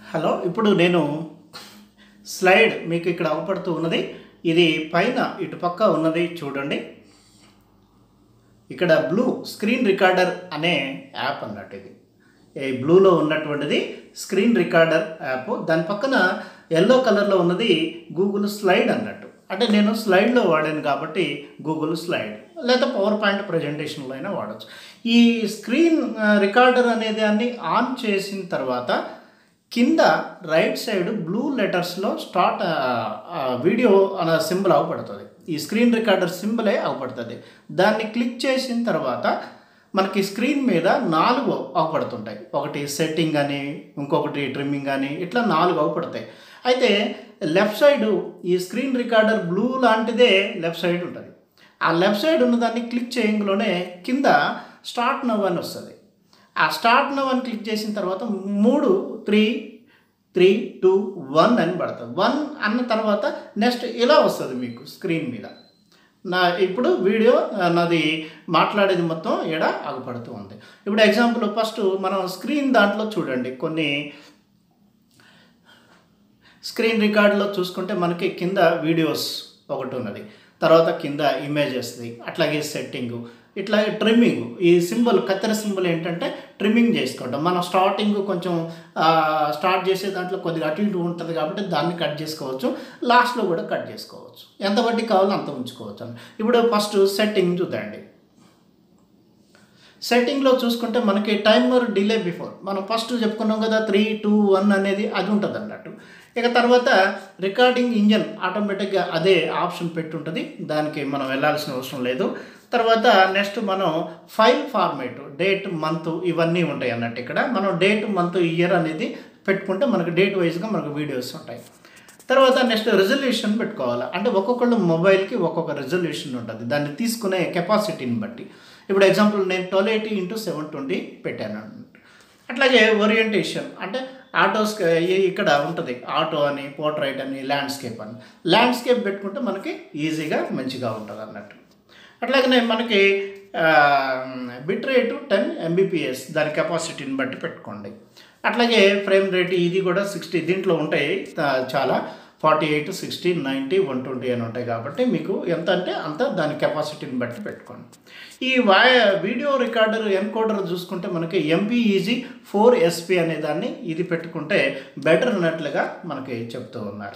Hello ఇప్పుడు నేను slide మీకు ఇక్కడ అవపడుతూ ఉన్నది ఇది పైన ఇటు పక్క ఉన్నది చూడండి ఇక్కడ బ్లూ స్క్రీన్ రికార్డర్ అనే యాప్ అన్నట్టు ఇది ఈ బ్లూలో ఉన్నటువంటిది స్క్రీన్ రికార్డర్ యాప్ దాని పక్కన ఎల్లో కలర్లో ఉన్నది గూగుల్ స్లైడ్ అన్నట్టు అంటే నేను స్లైడ్లో వాడాను కాబట్టి గూగుల్ స్లైడ్ లేదా పవర్ పాయింట్ ప్రజెంటేషన్లో అయినా వాడచ్చు ఈ స్క్రీన్ రికార్డర్ అనే దాన్ని ఆన్ చేసిన తర్వాత కింద రైట్ సైడ్ బ్లూ లెటర్స్లో స్టార్ట్ వీడియో అనే సింబల్ అవపడుతుంది ఈ స్క్రీన్ రికార్డర్ సింబలే అవపడుతుంది దాన్ని క్లిక్ చేసిన తర్వాత మనకి స్క్రీన్ మీద నాలుగు అవపడుతుంటాయి ఒకటి సెట్టింగ్ అని ఇంకొకటి ట్రిమ్మింగ్ అని ఇట్లా నాలుగు అవపడతాయి అయితే లెఫ్ట్ సైడ్ ఈ స్క్రీన్ రికార్డర్ బ్లూ లాంటిదే లెఫ్ట్ సైడ్ ఉంటుంది ఆ లెఫ్ట్ సైడ్ ఉన్నదాన్ని క్లిక్ చేయంలోనే కింద స్టార్ట్ నవ్ అని వస్తుంది ఆ స్టార్ట్ నవ్ అని క్లిక్ చేసిన తర్వాత మూడు త్రీ త్రీ టూ వన్ అని పడుతుంది వన్ అన్న తర్వాత నెక్స్ట్ ఇలా వస్తుంది మీకు స్క్రీన్ మీద నా ఇప్పుడు వీడియో ఆ, నాది మాట్లాడేది మొత్తం ఎడ ఆగుపడుతూ ఉంది ఇప్పుడు ఎగ్జాంపుల్ ఫస్ట్ మనం స్క్రీన్ దాంట్లో చూడండి కొన్ని స్క్రీన్ రికార్డులో చూసుకుంటే మనకి కింద వీడియోస్ ఒకటి ఉన్నది తర్వాత కింద ఇమేజెస్ది అట్లాగే సెట్టింగ్ ఇట్లా ట్రిమ్మింగ్ ఈ సింబల్ కత్తెర సింబల్ ఏంటంటే ట్రిమ్మింగ్ చేసుకుంటాం మనం స్టార్టింగ్ కొంచెం ఆ, స్టార్ట్ చేసే దాంట్లో కొద్దిగా అటు ఇటు ఉంటుంది కాబట్టి దాన్ని కట్ చేసుకోవచ్చు లాస్ట్లో కూడా కట్ చేసుకోవచ్చు ఎంత బట్టి కావాలో అంత ఉంచుకోవచ్చు అని ఇప్పుడు ఫస్ట్ సెట్టింగ్ చూద్దండి సెట్టింగ్లో చూసుకుంటే మనకి టైమర్ డిలే బిఫోర్ మనం ఫస్ట్ చెప్పుకున్నాం కదా త్రీ టూ వన్ అనేది అది ఉంటుంది అన్నట్టు ఇక తర్వాత రికార్డింగ్ ఇంజన్ ఆటోమేటిక్గా అదే ఆప్షన్ పెట్టుంటుంది దానికి మనం వెళ్ళాల్సిన అవసరం లేదు తర్వాత నెక్స్ట్ మనం ఫైల్ ఫార్మేట్ డేట్ మంత్ ఇవన్నీ ఉంటాయి అన్నట్టు ఇక్కడ మనం డేట్ మంత్ ఇయర్ అనేది పెట్టుకుంటే మనకు డేట్ వైజ్గా మనకు వీడియోస్ ఉంటాయి తర్వాత నెక్స్ట్ రెజల్యూషన్ పెట్టుకోవాలి అంటే ఒక్కొక్కళ్ళు మొబైల్కి ఒక్కొక్క రెజల్యూషన్ ఉంటుంది దాన్ని తీసుకునే కెపాసిటీని బట్టి ఇప్పుడు ఎగ్జాంపుల్ నేను twelve eighty into seven twenty పెట్టాను అన్నట్టు అట్లాగే ఓరియంటేషన్ అంటే ఆటోస్ ఇక్కడ ఉంటుంది ఆటో అని పోర్ట్రైట్ అని ల్యాండ్స్కేప్ అని ల్యాండ్స్కేప్ పెట్టుకుంటే మనకి ఈజీగా మంచిగా ఉంటుంది అన్నట్టు అట్లాగనే మనకి బిట్ రేటు టెన్ ఎంబీపీఎస్ దాని కెపాసిటీని బట్టి పెట్టుకోండి అట్లాగే ఫ్రేమ్ రేట్ ఇది కూడా సిక్స్టీ దీంట్లో ఉంటాయి ఆ, చాలా forty eight sixty ninety one twenty అని ఉంటాయి కాబట్టి మీకు ఎంత అంటే అంత దాని కెపాసిటీని బట్టి పెట్టుకోండి ఈ వా వీడియో రికార్డర్ ఎన్కోడర్ చూసుకుంటే మనకి ఎంపీఈజీ ఫోర్ ఎస్పీ అనే దాన్ని ఇది పెట్టుకుంటే బెటర్ అన్నట్లుగా మనకి చెప్తూ ఉన్నారు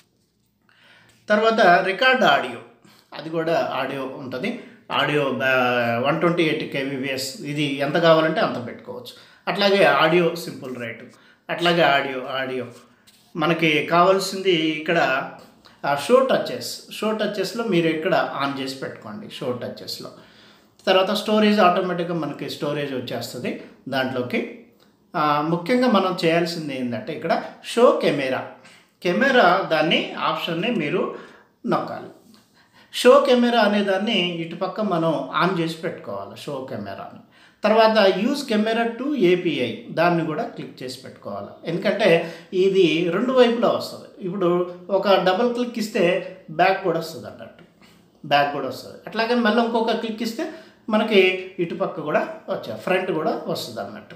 తర్వాత రికార్డ్ ఆడియో అది కూడా ఆడియో ఉంటుంది audio one twenty eight kbps ఇది ఎంత కావాలంటే అంత పెట్టుకోవచ్చు అట్లాగే ఆడియో సింపుల్ రేటు అట్లాగే ఆడియో ఆడియో మనకి కావాల్సింది ఇక్కడ షో టచెస్ షో టచెస్లో మీరు ఇక్కడ ఆన్ చేసి పెట్టుకోండి షో టచెస్లో తర్వాత స్టోరేజ్ ఆటోమేటిక్గా మనకి స్టోరేజ్ వచ్చేస్తుంది దాంట్లోకి ఆ, ముఖ్యంగా మనం చేయాల్సింది ఏంటంటే ఇక్కడ షో కెమెరా కెమెరా దాన్ని ఆప్షన్ని మీరు నొక్కాలి షో కెమెరా అనే దాన్ని ఇటుపక్క మనం ఆన్ చేసి పెట్టుకోవాలి షో కెమెరాని తర్వాత యూజ్ కెమెరా టు ఏపీఐ దాన్ని కూడా క్లిక్ చేసి పెట్టుకోవాలి ఎందుకంటే ఇది రెండు వైపులా వస్తుంది ఇప్పుడు ఒక డబుల్ క్లిక్ ఇస్తే బ్యాక్ కూడా వస్తుంది అన్నట్టు బ్యాక్ కూడా వస్తుంది అట్లాగే మళ్ళీ ఇంకొక క్లిక్ ఇస్తే మనకి ఇటుపక్క కూడా వచ్చా ఫ్రంట్ కూడా వస్తుంది అన్నట్టు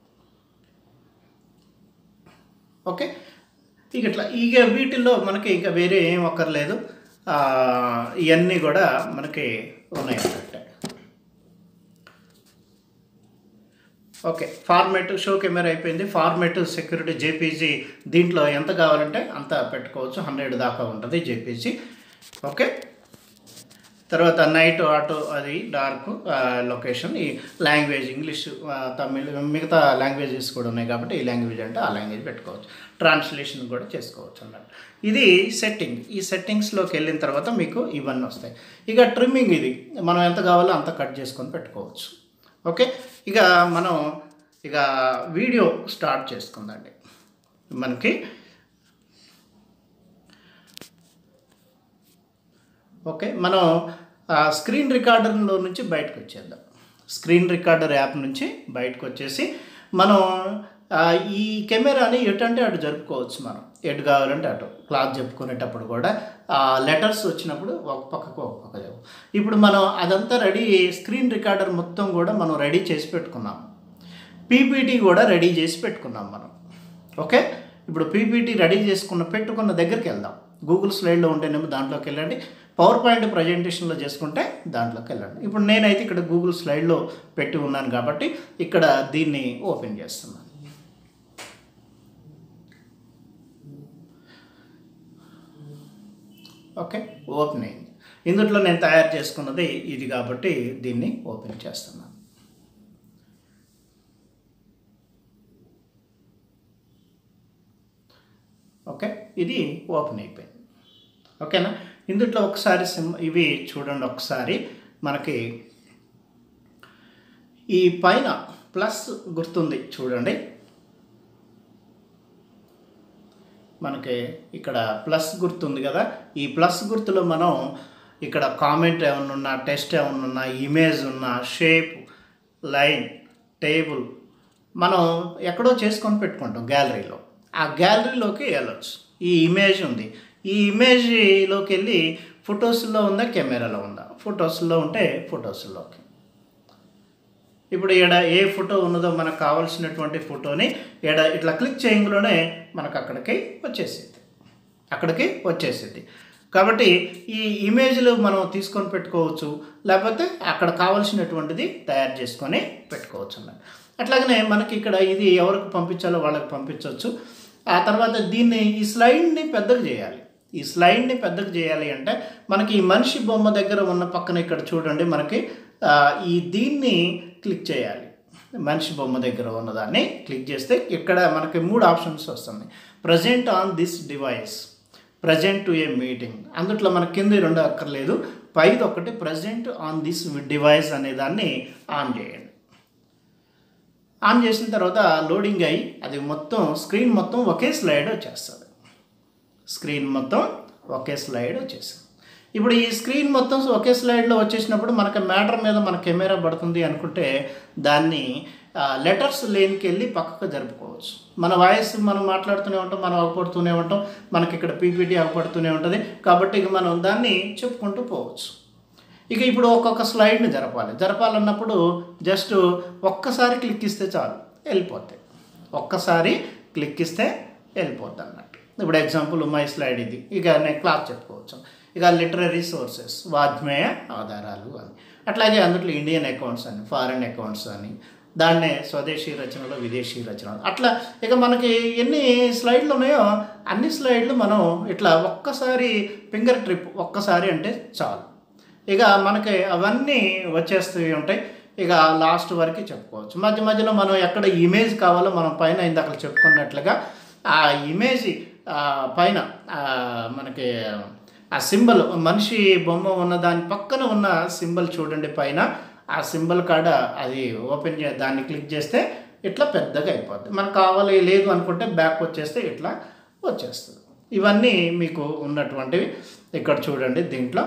ఓకే ఇక ఇట్లా ఇక వీటిల్లో మనకి ఇంకా వేరే ఏం అక్కర్లేదు ఆ, ఇవన్నీ కూడా మనకి ఉన్నాయి అన్నట్టు ఓకే ఫార్మేట్ షో కెమెరా అయిపోయింది ఫార్మేట్ సెక్యూరిటీ జేపీజీ దీంట్లో ఎంత కావాలంటే అంత పెట్టుకోవచ్చు హండ్రెడ్ దాకా ఉంటుంది జేపీజీ ఓకే తర్వాత నైట్ ఆటో అది డార్క్ లొకేషన్ ఈ లాంగ్వేజ్ ఇంగ్లీష్ ఆ, తమిళ్ మిగతా లాంగ్వేజెస్ కూడా ఉన్నాయి కాబట్టి ఈ లాంగ్వేజ్ అంటే ఆ లాంగ్వేజ్ పెట్టుకోవచ్చు ట్రాన్స్లేషన్ కూడా చేసుకోవచ్చు అన్నట్టు ఇది సెట్టింగ్ ఈ సెట్టింగ్స్లోకి వెళ్ళిన తర్వాత మీకు ఇవన్నీ వస్తాయి ఇక ట్రిమ్మింగ్ ఇది మనం ఎంత కావాలో అంత కట్ చేసుకొని పెట్టుకోవచ్చు ఓకే ఇక మనం ఇక వీడియో స్టార్ట్ చేసుకుందండి మనకి ఓకే మనం ఆ స్క్రీన్ రికార్డర్లో నుంచి బయటకు వచ్చేద్దాం స్క్రీన్ రికార్డర్ యాప్ నుంచి బయటకు వచ్చేసి మనం ఆ, ఈ కెమెరాని ఎటు అంటే అటు జరుపుకోవచ్చు మనం ఎటు కావాలంటే అటు క్లాత్ చెప్పుకునేటప్పుడు కూడా ఆ లెటర్స్ వచ్చినప్పుడు ఒక పక్కకు ఒక పక్క చెప్పు ఇప్పుడు మనం అదంతా రెడీ స్క్రీన్ రికార్డర్ మొత్తం కూడా మనం రెడీ చేసి పెట్టుకున్నాం పీపీటీ కూడా రెడీ చేసి పెట్టుకున్నాం మనం ఓకే ఇప్పుడు పీపీటీ రెడీ చేసుకున్న పెట్టుకున్న దగ్గరికి వెళ్దాం గూగుల్ స్లైడ్లో ఉంటేనేమో దాంట్లోకి వెళ్ళండి పవర్ పాయింట్ ప్రజెంటేషన్లో చేసుకుంటే దాంట్లోకి వెళ్ళండి ఇప్పుడు నేనైతే ఇక్కడ గూగుల్ స్లైడ్లో పెట్టి ఉన్నాను కాబట్టి ఇక్కడ దీన్ని ఓపెన్ చేస్తున్నాను ఓకే ఓపెన్ అయింది ఇందులో నేను తయారు చేసుకున్నది ఇది కాబట్టి దీన్ని ఓపెన్ చేస్తున్నాను ఓకే ఇది ఓపెన్ అయిపోయింది ఓకేనా ఇందులో ఒకసారి సిమ్ ఇవి చూడండి ఒకసారి మనకి ఈ పైన ప్లస్ గుర్తుంది చూడండి మనకి ఇక్కడ ప్లస్ గుర్తుంది కదా ఈ ప్లస్ గుర్తులో మనం ఇక్కడ కామెంట్ ఏమన్నా ఉన్నా టెస్ట్ ఏమన్నా ఉన్నా ఇమేజ్ ఉన్నా షేప్ లైన్ టేబుల్ మనం ఎక్కడో చేసుకొని పెట్టుకుంటాం గ్యాలరీలో ఆ గ్యాలరీలోకి వెళ్ళొచ్చు ఈ ఇమేజ్ ఉంది ఈ ఇమేజ్లోకి వెళ్ళి ఫొటోస్లో ఉందా కెమెరాలో ఉందా ఫొటోస్లో ఉంటే ఫొటోస్లోకి ఇప్పుడు ఈడ ఏ ఫోటో ఉన్నదో మనకు కావాల్సినటువంటి ఫోటోని ఈడ ఇట్లా క్లిక్ చేయంలోనే మనకు అక్కడికి వచ్చేసింది అక్కడికి వచ్చేసింది కాబట్టి ఈ ఇమేజ్లు మనం తీసుకొని పెట్టుకోవచ్చు లేకపోతే అక్కడ కావాల్సినటువంటిది తయారు చేసుకొని పెట్టుకోవచ్చు అన్నమాట అట్లాగనే మనకి ఇక్కడ ఇది ఎవరికి పంపించాలో వాళ్ళకి పంపించవచ్చు ఆ తర్వాత దీన్ని ఈ స్లైడ్ని పెద్దగా చేయాలి ఈ స్లైడ్ని పెద్దగా చేయాలి అంటే మనకి ఈ మనిషి బొమ్మ దగ్గర ఉన్న పక్కన ఇక్కడ చూడండి మనకి ఆ, ఈ దీన్ని క్లిక్ చేయాలి మనిషి బొమ్మ దగ్గర ఉన్నదాన్ని క్లిక్ చేస్తే ఇక్కడ మనకి మూడు ఆప్షన్స్ వస్తుంది present on this device present to a meeting అందుట్లో మనకి కింద రెండు అక్కర్లేదు పైది ఒకటి ప్రజెంట్ ఆన్ దిస్ డివైస్ అనే దాన్ని ఆన్ చేయండి ఆన్ చేసిన తర్వాత లోడింగ్ అయ్యి అది మొత్తం స్క్రీన్ మొత్తం ఒకే స్లైడ్ వచ్చేస్తుంది స్క్రీన్ మొత్తం ఒకే స్లైడ్ వచ్చేసింది ఇప్పుడు ఈ స్క్రీన్ మొత్తం ఒకే స్లైడ్లో వచ్చేసినప్పుడు మనకి మ్యాటర్ మీద మన కెమెరా పడుతుంది అనుకుంటే దాన్ని లెటర్స్ లేనికి వెళ్ళి పక్కకు జరుపుకోవచ్చు మన వాయిస్ మనం మాట్లాడుతూనే ఉంటాం మనం అగపడుతూనే ఉంటాం మనకి ఇక్కడ పీపీటీ అగపడుతూనే ఉంటుంది కాబట్టి ఇక మనం దాన్ని చెప్పుకుంటూ పోవచ్చు ఇక ఇప్పుడు ఒక్కొక్క స్లైడ్ని జరపాలి జరపాలన్నప్పుడు జస్ట్ ఒక్కసారి క్లిక్ ఇస్తే చాలు వెళ్ళిపోతాయి ఒక్కసారి క్లిక్ ఇస్తే వెళ్ళిపోద్ది అన్నట్టు ఇప్పుడు ఎగ్జాంపుల్ మై స్లైడ్ ఇది ఇక నేను క్లాస్ చెప్పుకోవచ్చు ఇక లిటరరీ సోర్సెస్ వాజ్మేయ ఆధారాలు అని అట్లాగే అందులో ఇండియన్ అకౌంట్స్ అని ఫారిన్ అకౌంట్స్ అని దాన్నే స్వదేశీ రచనలు విదేశీ రచనలు అట్లా ఇక మనకి ఎన్ని స్లైడ్లు ఉన్నాయో అన్ని స్లైడ్లు మనం ఇట్లా ఒక్కసారి ఫింగర్ ట్రిప్ ఒక్కసారి అంటే చాలు ఇక మనకి అవన్నీ వచ్చేస్తూ ఉంటాయి ఇక లాస్ట్ వరకు చెప్పుకోవచ్చు మధ్య మధ్యలో మనం ఎక్కడ ఇమేజ్ కావాలో మనం పైన ఇందాక చెప్పుకున్నట్లుగా ఆ ఇమేజ్ ఆ, పైన ఆ, మనకి ఆ సింబల్ మనిషి బొమ్మ ఉన్న దాని పక్కన ఉన్న సింబల్ చూడండి పైన ఆ సింబల్ కాడ అది ఓపెన్ చే దాన్ని క్లిక్ చేస్తే ఇట్లా పెద్దగా అయిపోద్ది మనకు కావాలి లేదు అనుకుంటే బ్యాక్ వచ్చేస్తే ఇట్లా వచ్చేస్తుంది ఇవన్నీ మీకు ఉన్నటువంటివి ఇక్కడ చూడండి దీంట్లో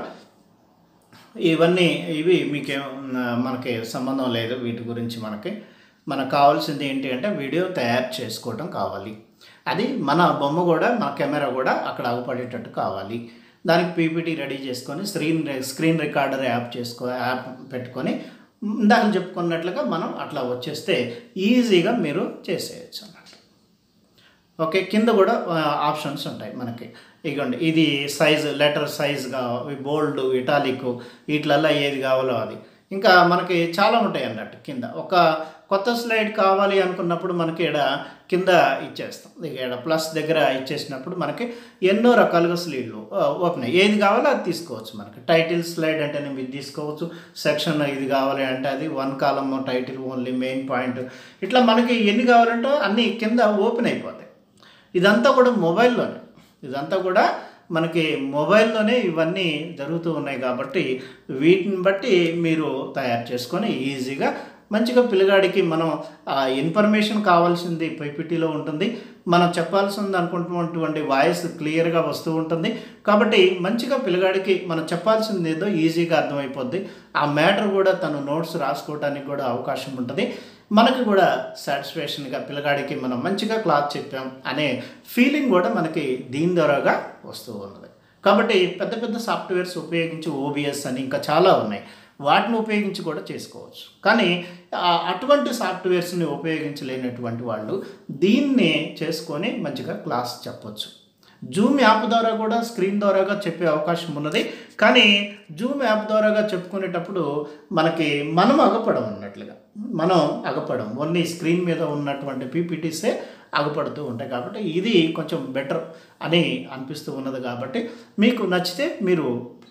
ఇవన్నీ ఇవి మీకేం మనకి సంబంధం లేదు వీటి గురించి మనకి మనకు కావాల్సింది ఏంటి అంటే వీడియో తయారు చేసుకోవటం కావాలి అది మన బొమ్మ కూడా మన కెమెరా కూడా అక్కడ అగుపడేటట్టు కావాలి దానికి పీపీటీ రెడీ చేసుకొని స్క్రీన్ స్క్రీన్ రికార్డర్ యాప్ చేసుకో యాప్ పెట్టుకొని ఇందాక చెప్పుకున్నట్లుగా మనం అట్లా వచ్చేస్తే ఈజీగా మీరు చేసేయచ్చు అన్నట్టు ఓకే కింద కూడా ఆప్షన్స్ ఉంటాయి మనకి ఇగోండి ఇది సైజ్ లెటర్ సైజ్గా బోల్డ్ ఇటాలిక్ వీటిలల్లో ఏది కావాలో అది ఇంకా మనకి చాలా ఉంటాయి అన్నట్టు కింద ఒక కొత్త స్లైడ్ కావాలి అనుకున్నప్పుడు మనకి ఇక్కడ కింద ఇచ్చేస్తాం ఇక ఇక్కడ ప్లస్ దగ్గర ఇచ్చేసినప్పుడు మనకి ఎన్నో రకాలుగా స్లీడ్లు ఓపెన్ అయ్యి. ఏది కావాలో అది తీసుకోవచ్చు మనకి టైటిల్ స్లైడ్ అంటే ఇది తీసుకోవచ్చు సెక్షన్ ఇది కావాలి అంటే అది one column title only main point ఇట్లా మనకి ఎన్ని కావాలంటే అన్నీ కింద ఓపెన్ అయిపోతాయి ఇదంతా కూడా మొబైల్లోనే ఇదంతా కూడా మనకి మొబైల్లోనే ఇవన్నీ జరుగుతూ ఉన్నాయి కాబట్టి వీటిని బట్టి మీరు తయారు చేసుకొని ఈజీగా మంచిగా పిల్లగాడికి మనం ఆ ఇన్ఫర్మేషన్ కావాల్సింది పైపిటీలో ఉంటుంది మనం చెప్పాల్సింది అనుకుంటున్నటువంటి వాయిస్ క్లియర్గా వస్తూ ఉంటుంది కాబట్టి మంచిగా పిల్లగాడికి మనం చెప్పాల్సింది ఏదో ఈజీగా అర్థమైపోద్ది ఆ మ్యాటర్ కూడా తను నోట్స్ రాసుకోవడానికి కూడా అవకాశం ఉంటుంది మనకి కూడా సాటిస్ఫాక్షన్గా పిల్లగాడికి మనం మంచిగా క్లాస్ చెప్పాం అనే ఫీలింగ్ కూడా మనకి దీని ద్వారాగా వస్తూ ఉన్నది కాబట్టి పెద్ద పెద్ద సాఫ్ట్వేర్స్ ఉపయోగించి ఓబిఎస్ అని ఇంకా చాలా ఉన్నాయి వాటిని ఉపయోగించి కూడా చేసుకోవచ్చు కానీ ఆ, అటువంటి సాఫ్ట్వేర్స్ని ఉపయోగించలేనటువంటి వాళ్ళు దీన్ని చేసుకొని మంచిగా క్లాస్ చెప్పొచ్చు జూమ్ యాప్ ద్వారా కూడా స్క్రీన్ ద్వారాగా చెప్పే అవకాశం ఉన్నది కానీ జూమ్ యాప్ ద్వారాగా చెప్పుకునేటప్పుడు మనకి మనం అగపడం అన్నట్లుగా మనం అగపడం ఓన్లీ స్క్రీన్ మీద ఉన్నటువంటి పీపీటీసే అగపడుతూ ఉంటాయి కాబట్టి ఇది కొంచెం బెటర్ అని అనిపిస్తూ ఉన్నది కాబట్టి మీకు నచ్చితే మీరు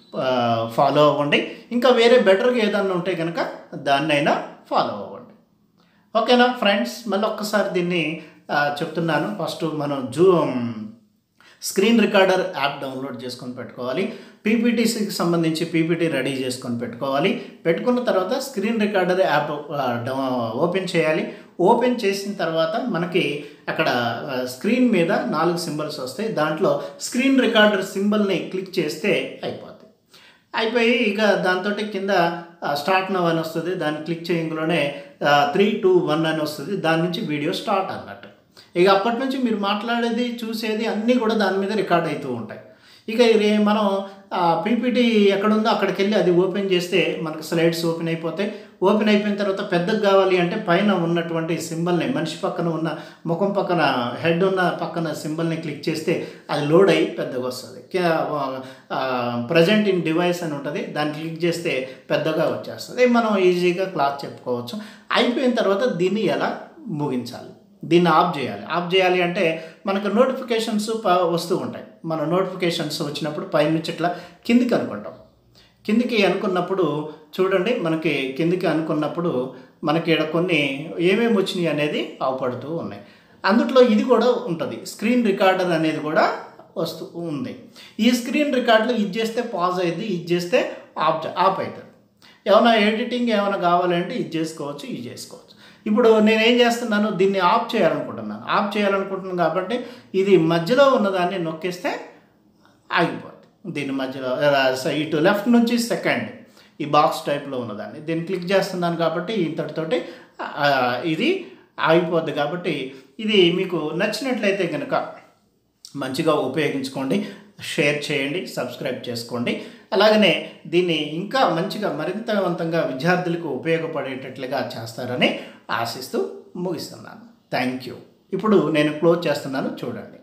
ఫాలో అవ్వండి ఇంకా వేరే బెటర్గా ఏదన్నా ఉంటే కనుక దాన్నైనా ఫాలో అవ్వండి ఓకేనా ఫ్రెండ్స్ మళ్ళీ ఒక్కసారి దీన్ని ఆ, చెప్తున్నాను ఫస్ట్ మనం zoom screen recorder app download చేసుకొని పెట్టుకోవాలి పీపీటీసీకి సంబంధించి పీపీటీ రెడీ చేసుకొని పెట్టుకోవాలి పెట్టుకున్న తర్వాత స్క్రీన్ రికార్డర్ యాప్ ఆ, డౌ- ఓపెన్ చేయాలి ఓపెన్ చేసిన తర్వాత మనకి అక్కడ ఆ, స్క్రీన్ మీద నాలుగు సింబల్స్ వస్తాయి దాంట్లో స్క్రీన్ రికార్డర్ సింబల్ని క్లిక్ చేస్తే అయిపోతుంది అయిపోయి ఇక దాంతో కింద ఆ, స్టార్ట్ నవ్ అని వస్తుంది దాన్ని క్లిక్ చేయగానే త్రీ టూ వన్ అని వస్తుంది దాని నుంచి వీడియో స్టార్ట్ అన్నట్టు ఇక అప్పటి నుంచి మీరు మాట్లాడేది చూసేది అన్నీ కూడా దాని మీద రికార్డ్ అవుతూ ఉంటాయి ఇక ఇది మనం పీపీటీ ఎక్కడుందో అక్కడికి వెళ్ళి అది ఓపెన్ చేస్తే మనకు స్లైడ్స్ ఓపెన్ అయిపోతాయి ఓపెన్ అయిపోయిన తర్వాత పెద్దగా కావాలి అంటే పైన ఉన్నటువంటి సింబల్ని మనిషి పక్కన ఉన్న ముఖం పక్కన హెడ్ ఉన్న పక్కన సింబల్ని క్లిక్ చేస్తే అది లోడ్ అయ్యి పెద్దగా వస్తుంది ప్రజెంట్ ఇన్ డివైస్ అని ఉంటుంది దాన్ని క్లిక్ చేస్తే పెద్దగా వచ్చేస్తుంది మనం ఈజీగా క్లాస్ చెప్పుకోవచ్చు అయిపోయిన తర్వాత దీన్ని ఎలా ముగించాలి దీన్ని ఆఫ్ చేయాలి ఆఫ్ చేయాలి అంటే మనకు నోటిఫికేషన్స్ ప- వస్తూ ఉంటాయి మన నోటిఫికేషన్స్ వచ్చినప్పుడు పైనుంచి ఇట్లా కిందికి అనుకుంటాం కిందికి అనుకున్నప్పుడు చూడండి మనకి కిందికి అనుకున్నప్పుడు మనకి ఈడ కొన్ని ఏమేమి వచ్చినాయి అనేది అవపడుతూ ఉన్నాయి అందుట్లో ఇది కూడా ఉంటుంది స్క్రీన్ రికార్డర్ అనేది కూడా వస్తూ ఉంది ఈ స్క్రీన్ రికార్డులో ఇది చేస్తే పాజ్ అయింది ఇది చేస్తే ఆఫ్ చే- ఆఫ్ అవుతుంది ఏమైనా ఎడిటింగ్ ఏమైనా కావాలంటే ఇది చేసుకోవచ్చు ఇది చేసుకోవచ్చు ఇప్పుడు నేను ఏం చేస్తున్నాను దీన్ని ఆఫ్ చేయాలనుకుంటున్నాను ఆఫ్ చేయాలనుకుంటున్నాను కాబట్టి ఇది మధ్యలో ఉన్నదాన్ని నొక్కేస్తే ఆగిపోతుంది దీని మధ్యలో ఆ, స- ఇటు లెఫ్ట్ నుంచి సెకండ్ ఈ బాక్స్ టైప్లో ఉన్నదాన్ని దీన్ని క్లిక్ చేస్తున్నాను కాబట్టి ఇంతటితోటి ఆ, ఇది ఆగిపోద్ది కాబట్టి ఇది మీకు నచ్చినట్లయితే కనుక మంచిగా ఉపయోగించుకోండి షేర్ చేయండి సబ్స్క్రైబ్ చేసుకోండి అలాగనే దీన్ని ఇంకా మంచిగా మరింతవంతంగా విద్యార్థులకు ఉపయోగపడేటట్లుగా చేస్తారని ఆశిస్తూ ముగిస్తున్నాను థ్యాంక్ యూ ఇప్పుడు నేను క్లోజ్ చేస్తున్నాను చూడండి